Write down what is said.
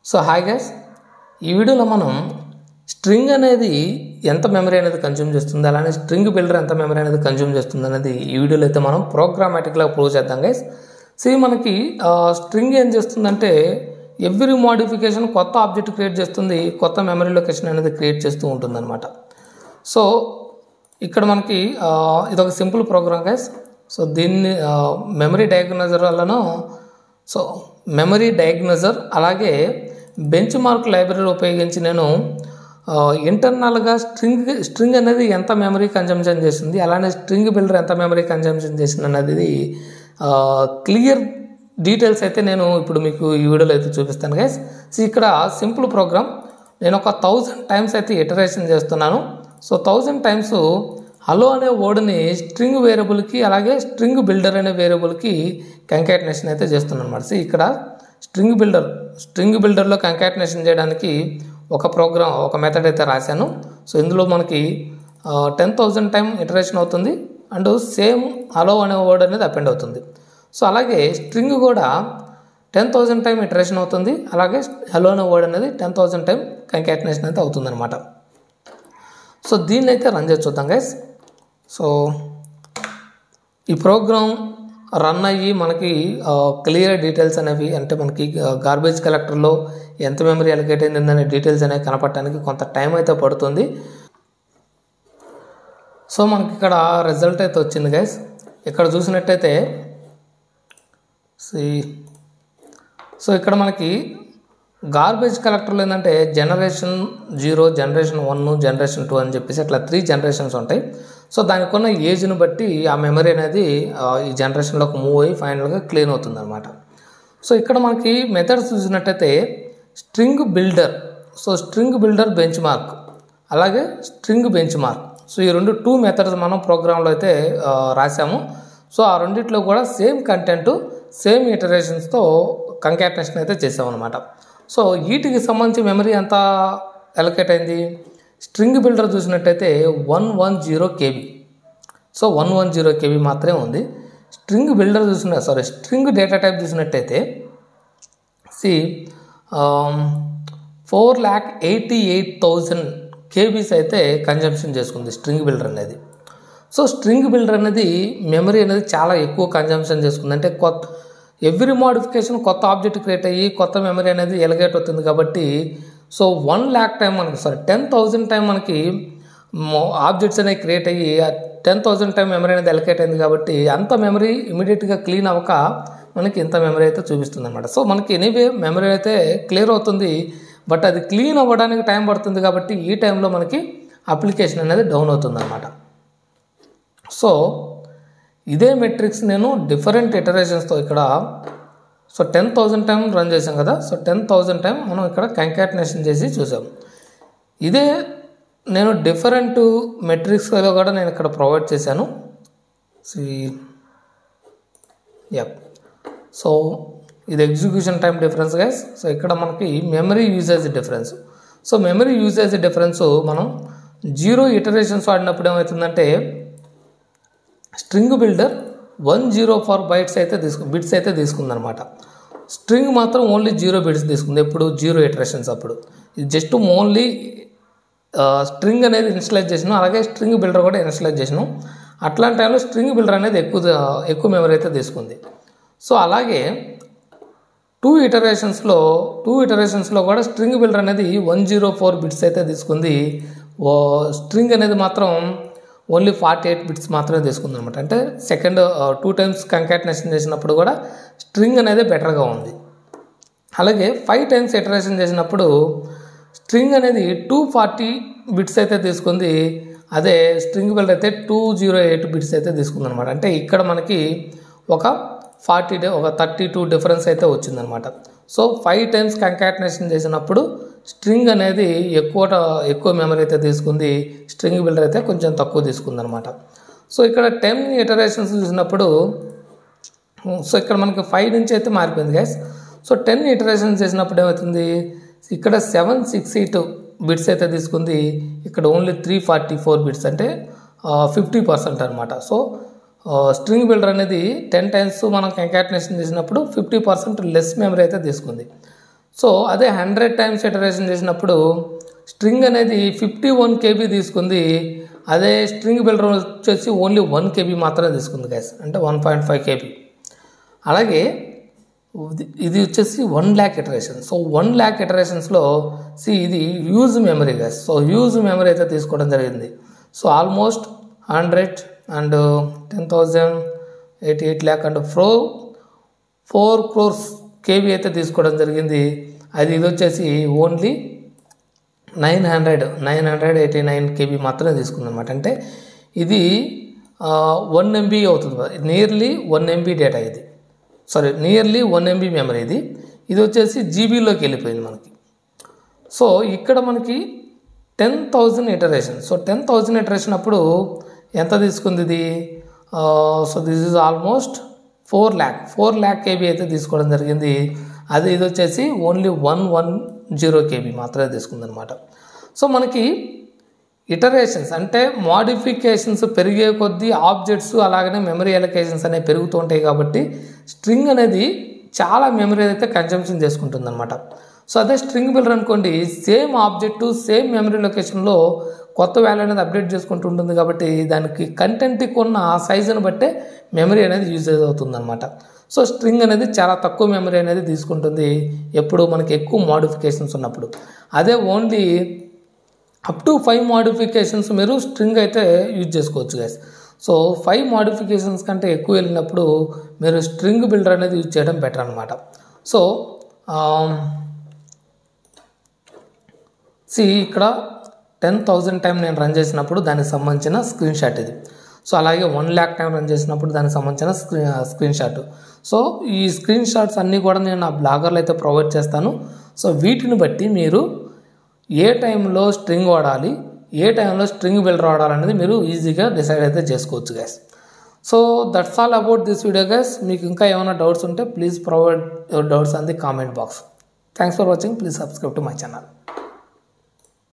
so hi guys ఈ వీడియోలో మనం స్ట్రింగ్ అనేది ఎంత మెమరీ అనేది కన్జ్యూమ్ చేస్తుంది అలానే స్ట్రింగ్ బిల్డర్ ఎంత మెమరీ అనేది కన్జ్యూమ్ చేస్తుంది అనేది ఈ వీడియోలో అయితే మనం ప్రోగ్రామాటిక్గా ప్రూవ్ చేద్దాం గైస్ సో మనకి స్ట్రింగ్ ఏం చేస్తుందంటే ఎవ్రీ మోడిఫికేషన్ కొత్త ఆబ్జెక్ట్ క్రియేట్ చేస్తుంది కొత్త మెమరీ లొకేషన్ అనేది క్రియేట్ చేస్తూ ఉంటుందన్నమాట సో ఇక్కడ మనకి ఆ, ఇదొక సింపుల్ ప్రోగ్రామ్ గైస్ సో దీన్ని మెమరీ డయాగ్నైజర్ వలన సో మెమరీ డయాగ్నైజర్ అలాగే బెంచ్ మార్క్ లైబ్రరీ ఉపయోగించి నేను ఇంటర్నల్గా స్ట్రింగ్ స్ట్రింగ్ అనేది ఎంత మెమరీ కన్జంప్షన్ చేసింది అలానే స్ట్రింగ్ బిల్డర్ ఎంత మెమరీ కన్జంప్షన్ చేసింది అనేది క్లియర్ డీటెయిల్స్ అయితే నేను ఇప్పుడు మీకు ఈ వీడియోలో అయితే చూపిస్తాను గైస్ సో ఇక్కడ సింపుల్ ప్రోగ్రామ్ నేను ఒక థౌజండ్ టైమ్స్ అయితే ఇటరేషన్ చేస్తున్నాను సో థౌజండ్ టైమ్స్ హలో అనే వర్డ్ని స్ట్రింగ్ వేరియబుల్కి అలాగే స్ట్రింగ్ బిల్డర్ అనే వేరియబుల్కి కంకాటినేషన్ అయితే చేస్తున్నాను అనమాట సో ఇక్కడ స్ట్రింగ్ బిల్డర్ స్ట్రింగ్ బిల్డర్లో కంకాటినేషన్ చేయడానికి ఒక ప్రోగ్రామ్ ఒక మెథడ్ అయితే రాశాను సో ఇందులో మనకి టెన్ థౌజండ్ టైం ఇటరేషన్ అవుతుంది అండ్ సేమ్ హలో అనే వర్డ్ అనేది అపెండ్ అవుతుంది సో అలాగే స్ట్రింగ్ కూడా టెన్ థౌజండ్ టైం ఇటరేషన్ అవుతుంది అలాగే హలో అనే వర్డ్ అనేది టెన్ థౌజండ్ టైం కంకాటినేషన్ అయితే అవుతుంది అనమాట సో దీన్ని అయితే రన్ చేసి చూద్దాం గైస్ సో ఈ ప్రోగ్రామ్ రన్ అయ్యి మనకి క్లియర్ డీటెయిల్స్ అనేవి అంటే మనకి గార్బేజ్ కలెక్టర్లో ఎంత మెమరీ అలొకేట్ అయింది డీటెయిల్స్ అనేవి కనపడటానికి కొంత టైం అయితే పడుతుంది సో మనకి ఇక్కడ రిజల్ట్ అయితే వచ్చింది గైస్ ఇక్కడ చూసినట్టయితే సి సో ఇక్కడ మనకి గార్బేజ్ కలెక్టర్లో ఏంటంటే generation zero generation one generation two అని చెప్పేసి అట్లా త్రీ జనరేషన్స్ ఉంటాయి సో దానికి ఉన్న ఏజ్ని బట్టి ఆ మెమరీ అనేది ఆ, ఈ జనరేషన్లోకి మూవ్ అయ్యి ఫైనల్గా క్లీన్ అవుతుంది అనమాట సో ఇక్కడ మనకి మెథడ్స్ చూసినట్టయితే string builder so string builder benchmark అలాగే స్ట్రింగ్ బెంచ్ మార్క్ సో ఈ రెండు టూ మెథడ్స్ మనం ప్రోగ్రాంలో అయితే ఆ, రాసాము సో ఆ రెండిట్లో కూడా సేమ్ కంటెంట్ సేమ్ ఇటరేషన్స్తో కంకాటినేషన్ అయితే చేసామన్నమాట సో వీటికి సంబంధించి మెమరీ ఎంత ఎలకేట్ అయింది స్ట్రింగ్ బిల్డర్ చూసినట్టయితే one one zero KB so one one zero KB మాత్రమే ఉంది స్ట్రింగ్ బిల్డర్ చూసిన సారీ స్ట్రింగ్ డేటా టైప్ చూసినట్టయితే see four lakh eighty eight thousand KBs అయితే కన్జంప్షన్ చేసుకుంది స్ట్రింగ్ బిల్డర్ అనేది సో స్ట్రింగ్ బిల్డర్ అనేది మెమరీ అనేది చాలా ఎక్కువ కన్జంప్షన్ చేసుకుంది అంటే కొత్త ఎవ్రీ మోడిఫికేషన్ కొత్త ఆబ్జెక్ట్ క్రియేట్ అయ్యి కొత్త మెమరీ అనేది ఎలిగేట్ అవుతుంది కాబట్టి సో వన్ ల్యాక్ టైం మనకి సారీ టెన్ థౌజండ్ టైం మనకి ఆబ్జెక్ట్స్ అనేవి క్రియేట్ అయ్యి టెన్ థౌజండ్ టైం మెమరీ అనేది ఎలికేట్ అయింది కాబట్టి అంత మెమరీ ఇమీడియట్గా క్లీన్ అవ్వక మనకి ఇంత మెమరీ అయితే చూపిస్తుంది అనమాట సో మనకి ఎనీవే మెమరీ అయితే క్లియర్ అవుతుంది బట్ అది క్లీన్ అవ్వడానికి టైం పడుతుంది కాబట్టి ఈ టైంలో మనకి అప్లికేషన్ అనేది డౌన్ అవుతుంది అనమాట సో ఇదే మెట్రిక్స్ నేను డిఫరెంట్ ఇటరేషన్స్తో ఇక్కడ so ten thousand time run చేసాం కదా సో టెన్ థౌజండ్ టైం మనం ఇక్కడ కంకాటినేషన్ చేసి చూసాం ఇదే నేను డిఫరెంట్ మెట్రిక్స్లో కూడా నేను ఇక్కడ ప్రొవైడ్ చేశాను సి యప్ సో ఇది execution time difference guys so ఇక్కడ మనకి memory usage difference so memory usage difference మనం జీరో ఇటరేషన్స్ వాడినప్పుడు ఏమవుతుందంటే string builder one zero four bytes అయితే తీసుకు బిట్స్ అయితే తీసుకుందనమాట స్ట్రింగ్ మాత్రం ఓన్లీ జీరో బిట్స్ తీసుకుంది ఎప్పుడు జీరో ఇటరేషన్స్ అప్పుడు ఇది జస్ట్ ఓన్లీ స్ట్రింగ్ అనేది ఇన్స్టలైజ్ చేసినాం అలాగే స్ట్రింగ్ బిల్డర్ కూడా ఇన్స్టలైజ్ చేసినాం అట్లాంటి టైంలో స్ట్రింగ్ బిల్డర్ అనేది ఎక్కువ ఎక్కువ మెమరీ అయితే తీసుకుంది సో అలాగే టూ ఇటరేషన్స్లో టూ ఇటరేషన్స్లో కూడా స్ట్రింగ్ బిల్డర్ అనేది వన్ జీరో ఫోర్ బిట్స్ అయితే తీసుకుంది ఓ స్ట్రింగ్ అనేది మాత్రం ఓన్లీ ఫార్టీ ఎయిట్ బిట్స్ మాత్రమే తీసుకుంది అనమాట అంటే సెకండ్ టూ టైమ్స్ కంకాటినేషన్ చేసినప్పుడు కూడా స్ట్రింగ్ అనేది బెటర్గా ఉంది అలాగే ఫైవ్ టైమ్స్ ఇటరేషన్ చేసినప్పుడు స్ట్రింగ్ అనేది టూ ఫార్టీ బిట్స్ అయితే తీసుకుంది అదే స్ట్రింగ్ బిల్డర్ అయితే టూ జీరో ఎయిట్ బిట్స్ అయితే తీసుకుంది అనమాట అంటే ఇక్కడ మనకి ఒక ఫార్టీ డే ఒక థర్టీ టూ డిఫరెన్స్ అయితే వచ్చిందనమాట సో ఫైవ్ టైమ్స్ కంకాటినేషన్ చేసినప్పుడు స్ట్రింగ్ అనేది ఎక్కువ ఎక్కువ మెమరీ అయితే తీసుకుంది స్ట్రింగ్ బిల్డర్ అయితే కొంచెం తక్కువ తీసుకుంది అనమాట సో ఇక్కడ టెన్ ఇటరేషన్స్ చూసినప్పుడు సో ఇక్కడ మనకి ఫైవ్ నుంచి అయితే మారిపోయింది గైస్ సో టెన్ ఇటరేషన్స్ చేసినప్పుడు ఏమవుతుంది ఇక్కడ సెవెన్ సిక్స్ ఎయిట్ బిట్స్ అయితే తీసుకుంది ఇక్కడ only three forty four bits అంటే ఫిఫ్టీ పర్సెంట్ అనమాట సో స్ట్రింగ్ బిల్డర్ అనేది టెన్ టైమ్స్ మనం కంకాటినేషన్ చేసినప్పుడు ఫిఫ్టీ పర్సెంట్ లెస్ మెమరీ అయితే తీసుకుంది సో అదే హండ్రెడ్ టైమ్స్ ఇటరేషన్ చేసినప్పుడు స్ట్రింగ్ అనేది ఫిఫ్టీ వన్ కేబీ తీసుకుంది అదే స్ట్రింగ్ బిల్డర్ వచ్చేసి ఓన్లీ వన్ కేబీ మాత్రమే తీసుకుంది గ్యాస్ అంటే వన్ పాయింట్ ఫైవ్ కేబీ అలాగే ఇది- ఇది వచ్చేసి one lakh iteration so one lakh ఇటరేషన్స్లో సి ఇది huge memory guys so huge memory అయితే తీసుకోవడం జరిగింది so almost hundred and ten thousand eighty eight lakh and ఫ్రో ఫోర్ క్రోర్స్ కేబీ అయితే తీసుకోవడం జరిగింది అది ఇది వచ్చేసి only nine hundred nine hundred eighty nine KB మాత్రమే తీసుకుంది అనమాట అంటే ఇది వన్ ఎంబీ అవుతుంది నియర్లీ వన్ ఎంబీ డేటా ఇది sorry nearly one MB memory ఇది ఇది వచ్చేసి జీబీలోకి వెళ్ళిపోయింది మనకి సో ఇక్కడ మనకి ten thousand iteration so ten thousand iteration అప్పుడు ఎంత తీసుకుంది ఇది so this is almost four lakh four lakh KB అయితే తీసుకోవడం జరిగింది అది ఇది వచ్చేసి only one one zero KB మాత్రమే తీసుకుంది అనమాట సో మనకి ఇటరేషన్స్ అంటే మోడిఫికేషన్స్ పెరిగే కొద్దీ ఆబ్జెక్ట్స్ అలాగనే మెమరీ ఎలకేషన్స్ అనేవి పెరుగుతూ ఉంటాయి కాబట్టి స్ట్రింగ్ అనేది చాలా మెమరీ అయితే కన్జంప్షన్ చేసుకుంటుంది అనమాట సో అదే స్ట్రింగ్ బిల్డర్ అనుకోండి సేమ్ ఆబ్జెక్టు సేమ్ మెమరీ లొకేషన్లో కొత్త వాల్యూ అనేది అప్డేట్ చేసుకుంటూ ఉంటుంది కాబట్టి దానికి కంటెంట్కి ఉన్న ఆ సైజుని బట్టే మెమరీ అనేది యూజ్ అవుతుంది అనమాట సో స్ట్రింగ్ అనేది చాలా తక్కువ మెమరీ అనేది తీసుకుంటుంది ఎప్పుడు మనకి ఎక్కువ మోడిఫికేషన్స్ ఉన్నప్పుడు అదే only up to five modifications మీరు స్ట్రింగ్ అయితే యూజ్ చేసుకోవచ్చు గైస్ సో ఫైవ్ మోడిఫికేషన్స్ కంటే ఎక్కువ వెళ్ళినప్పుడు మీరు స్ట్రింగ్ బిల్డర్ అనేది యూజ్ చేయడం బెటర్ అనమాట సో సి ఇక్కడ టెన్ థౌజండ్ టైం నేను రన్ చేసినప్పుడు దానికి సంబంధించిన స్క్రీన్ షాట్ ఇది సో అలాగే వన్ ల్యాక్ టైం రన్ చేసినప్పుడు దానికి సంబంధించిన స్క్రీన్ స్క్రీన్ షాట్ సో ఈ స్క్రీన్ షాట్స్ అన్నీ కూడా నేను నా బ్లాగర్లో అయితే ప్రొవైడ్ చేస్తాను సో వీటిని బట్టి మీరు ఏ టైంలో స్ట్రింగ్ వాడాలి ఏ టైంలో స్ట్రింగ్ బిల్డర్ వాడాలనేది మీరు ఈజీగా డిసైడ్ అయితే చేసుకోవచ్చు guys so that's all about this video guys మీకు ఇంకా ఏమైనా డౌట్స్ ఉంటే please provide your doubts on the comment box thanks for watching please subscribe to my channel